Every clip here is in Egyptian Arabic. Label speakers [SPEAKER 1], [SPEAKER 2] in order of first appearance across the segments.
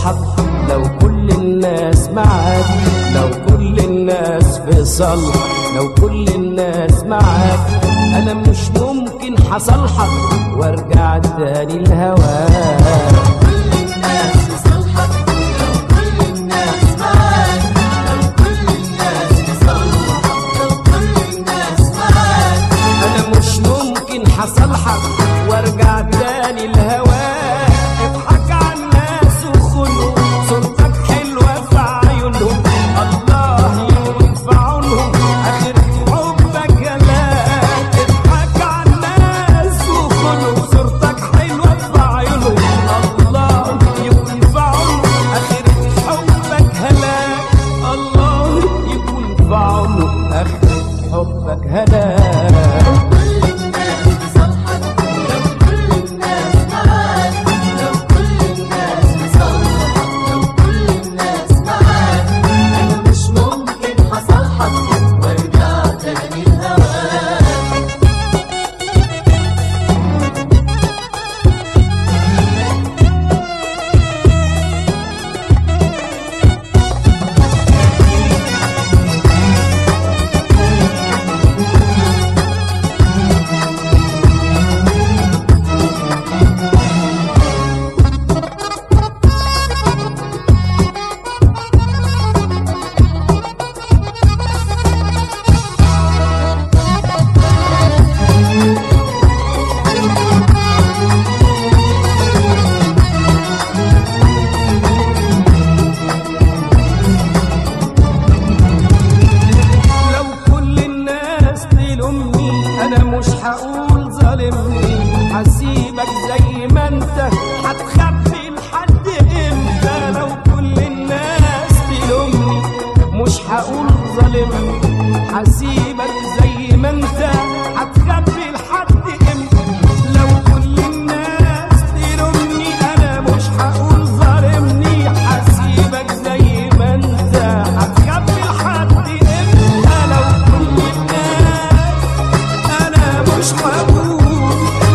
[SPEAKER 1] صالحك لو كل الناس معاك لو كل الناس في صالحك لو كل الناس معاك انا مش ممكن حصلحك وارجع تاني لهواك
[SPEAKER 2] كل الناس بصالحك لو كل الناس معاك لو كل الناس بصالحك لو كل الناس معاك
[SPEAKER 1] انا مش ممكن حصلحك وارجع تاني لهواك اضحك على الناس وخنهم صورتك حلوه في عيونهم الله يكون في عونهم اخر حبك جمال اضحك على الناس وخنهم صورتك حلوه في عيونهم الله يكون في عونهم اخر حبك هلاك الله يكون في عونهم اخر حبك هلاك
[SPEAKER 2] كل الناس بصالحك لو كل الناس معاك لو كل الناس بصالحك لو كل الناس معاك انا مش ممكن حصلحك وارجع تاني لهواك
[SPEAKER 1] لو كل الناس تلومني انا مش هقول ظالمني هسيبك زي ما انت هتخبي لحد امتى لو كل الناس تلومني مش هقول ظالمني هسيبك زي ما انت هتخبي لحد امتى لو كل الناس تلومني انا مش هقول ظالمني هسيبك زي ما انت هتخبي لحد امتى لو كل الناس انا مش هقول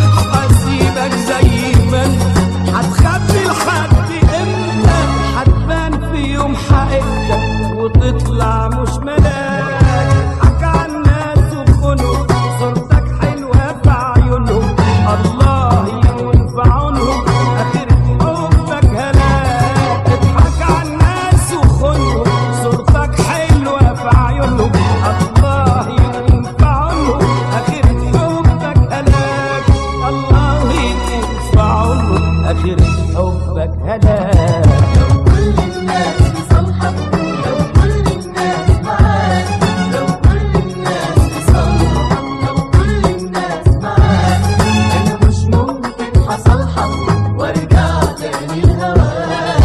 [SPEAKER 1] هسيبك زي ما انت هتخبي لحد امتى هتبان في يوم حقيقتك وتطلع مش ملاك اضحك على الناس وخنهم صورتك حلوه في عيونهم الله يكون في عونهم اخر حبك هلاك اضحك على الناس وخنهم صورتك حلوه في عيونهم الله يكون في عونهم اخر حبك هلاك الله يكون في عونهم اخر حبك هلاك
[SPEAKER 2] لو كل الناس بصالحك لو كل الناس معاك لو كل الناس بصالحك لو كل الناس معاك انا مش ممكن حصلحك وارجع تاني لهواك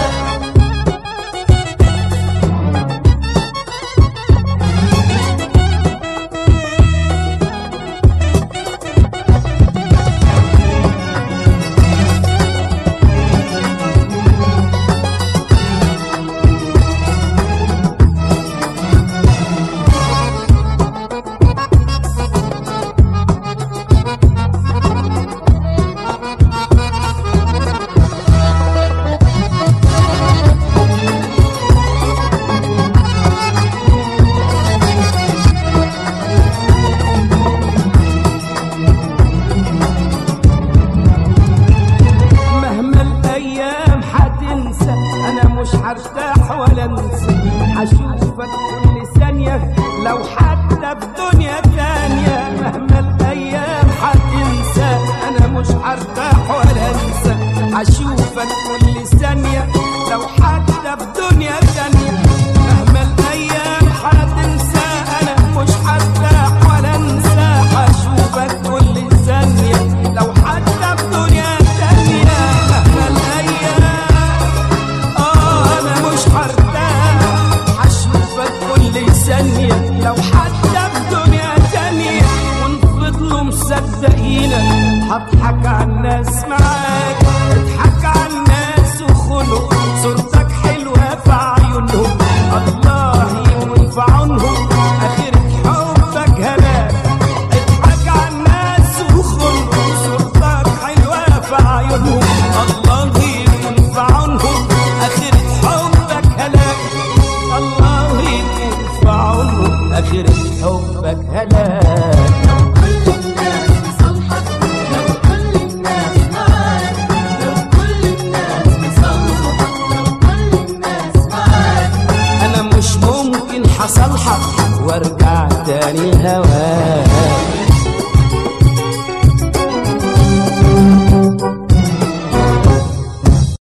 [SPEAKER 1] مهما الايام هتنسى انا مش هرتاح ولا انسى هشوفك كل ثانيه لو حتى في دنيا تانية مهما الايام هتنسى انا مش هرتاح ولا انسى هشوفك كل ثانيه لو حتى في دنيا تانية مهما الايام هتنسى انا مش هرتاح ولا انسى هشوفك كل ثانيه لو حتى في دنيا تانية مهما الايام اه انا مش هرتاح هشوفك كل ثانية لو حتى في دنيا تانية ونفضلوا مصدقينك هضحك على الناس معاك اضحك على الناس وخنق صورتك حلوة في عيونهم الله يكون في عونهم اخر حبك هلاك اضحك على الناس وخنق صورتك حلوة في عيونهم